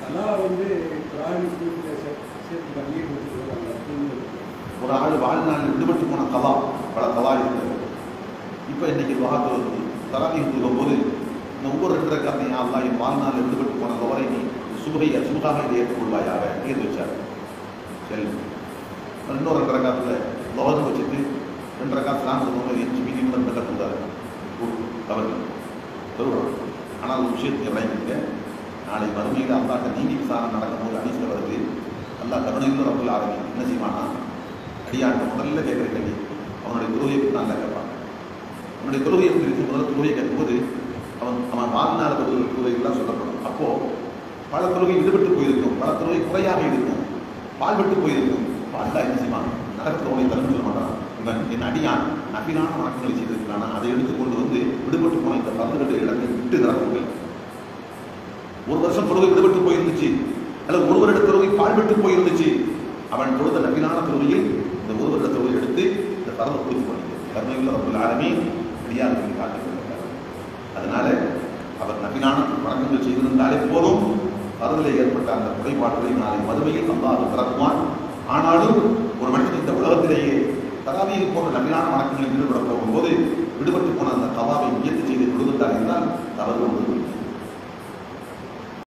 கலா வந்து பிராணிக்கு சேர்த்து பண்ணி கொடுத்துருக்காங்க ஒரு ஆள் வாழ்நாளில் விடுபட்டு போன கலா பல கலா இருக்கிறது இப்போ இன்னைக்கு வாக்கு வந்து தராவி போது இந்த ஒவ்வொரு ரெண்டு ரக்காத்தையும் அல்லா என் வாழ்நாளில் விடுபட்டு போன கவரை நீ சுபைய சுகாக இதை ஏற்றுக்கொள்வாயாக ஏற்று வச்சார் சரி இன்னொரு ரெண்டு ரக்காத்தில் லோகம் வச்சுட்டு ரெண்டு ரக்காத்து நான் போது எஞ்சி மீன் ரெண்டு கற்றுந்தார் அவர்கள் சொல்லுவான் ஆனால் ஒரு விஷயத்தை இறங்கிங்க நாளை மறுமையில் அல்லாட்ட நீதி விசாரணை நடக்கும்போது அணிசில் வருது அல்லா கருணையில் ரப்பில் ஆரம்பி என்ன செய்வானா அடியாண்ட முதல்ல கேட்குற கேள்வி அவனுடைய துருவையை நான் கேட்பான் அவனுடைய துருவையை குறித்து முதல்ல துருவையை கேட்கும்போது அவன் அவன் வாழ்நாள் துருவைகள்லாம் சொல்லப்படும் அப்போ பல துருவை ஈடுபட்டு போயிருக்கும் பல துருவை குறையாக இருக்கும் பால்பட்டு போயிருக்கும் பால்டா என்ன செய்வான் நடக்கிறவனை தரம் சொல்ல மாட்டான் இவன் என் அடியான் நபிலான வணக்கங்களை செய்திருக்கிறானா அதை எடுத்து கொண்டு வந்து விடுபட்டு போன இந்த பன்னிரண்டு இடத்தை விட்டு நடக்குங்கள் ஒரு வருஷம் தொழுகை விடுபட்டு போயிருந்துச்சு அல்லது ஒரு வருட தொழுகை பால்பட்டு போயிருந்துச்சு அவன் தொழுத நபிலான தொழுகையில் இந்த ஒரு வருட தொழுகை எடுத்து இந்த பரவ கொடுத்து பண்ணிக்க கருணையுள்ள ஒரு ஆளுமே அடியாருக்கு காட்டுகிறார் அதனால அவர் நபிலான வணக்கங்கள் செய்திருந்தாலே போதும் பருவத்தில் ஏற்பட்ட அந்த குறைபாடுகளை நாளை மதுமையில் அல்லாது பிறக்குவான் ஆனாலும் ஒரு மனிதன் இந்த உலகத்திலேயே தராவியில் போன்ற நபிலான வணக்கங்களில் ஈடுபட போகும்போது விடுபட்டு போன அந்த கவாவை முயற்சி செய்து கொடுத்தார் என்றால் தவறு ஒன்று